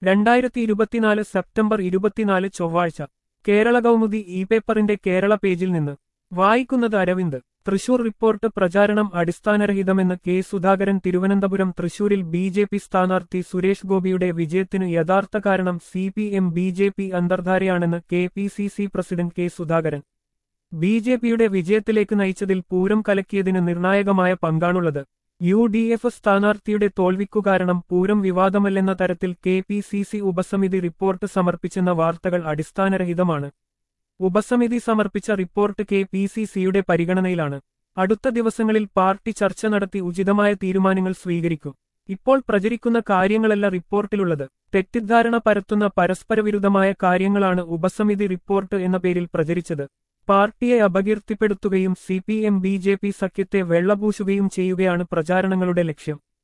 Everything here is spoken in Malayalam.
രണ്ടായിരത്തി ഇരുപത്തിനാല് സെപ്റ്റംബർ ഇരുപത്തിനാല് ചൊവ്വാഴ്ച കേരള കൗമുദി ഇ പേപ്പറിന്റെ കേരള പേജിൽ നിന്ന് വായിക്കുന്നത് അരവിന്ദ് തൃശൂർ റിപ്പോർട്ട് പ്രചാരണം അടിസ്ഥാനരഹിതമെന്ന് കെ സുധാകരൻ തിരുവനന്തപുരം തൃശൂരിൽ ബി ജെ പി സ്ഥാനാർത്ഥി സുരേഷ് ഗോപിയുടെ വിജയത്തിനു യഥാർത്ഥ കാരണം C P M B J P അന്തർധാരയാണെന്ന് K P C C president K Sudhakaran B J പിയുടെ വിജയത്തിലേക്ക് നയിച്ചതിൽ പൂരം കലക്കിയതിന് നിർണായകമായ പങ്കാണുള്ളത് യു ഡി എഫ് സ്ഥാനാർത്ഥിയുടെ തോൽവിക്കു കാരണം പൂരം വിവാദമല്ലെന്ന തരത്തിൽ കെ പി സി സി ഉപസമിതി റിപ്പോർട്ട് സമർപ്പിച്ചെന്ന വാർത്തകൾ അടിസ്ഥാനരഹിതമാണ് ഉപസമിതി സമർപ്പിച്ച റിപ്പോർട്ട് കെ പി സി സിയുടെ പരിഗണനയിലാണ് അടുത്ത ദിവസങ്ങളിൽ പാർട്ടി ചർച്ച നടത്തി ഉചിതമായ തീരുമാനങ്ങൾ സ്വീകരിക്കും ഇപ്പോൾ പ്രചരിക്കുന്ന കാര്യങ്ങളല്ല റിപ്പോർട്ടിലുള്ളത് തെറ്റിദ്ധാരണ പരത്തുന്ന പരസ്പരവിരുദ്ധമായ കാര്യങ്ങളാണ് ഉപസമിതി റിപ്പോർട്ട് എന്ന പേരിൽ പ്രചരിച്ചത് പാർട്ടിയെ അപകീർത്തിപ്പെടുത്തുകയും C P M B J P സഖ്യത്തെ വെള്ളപൂശുകയും ചെയ്യുകയാണ് പ്രചാരണങ്ങളുടെ ലക്ഷ്യം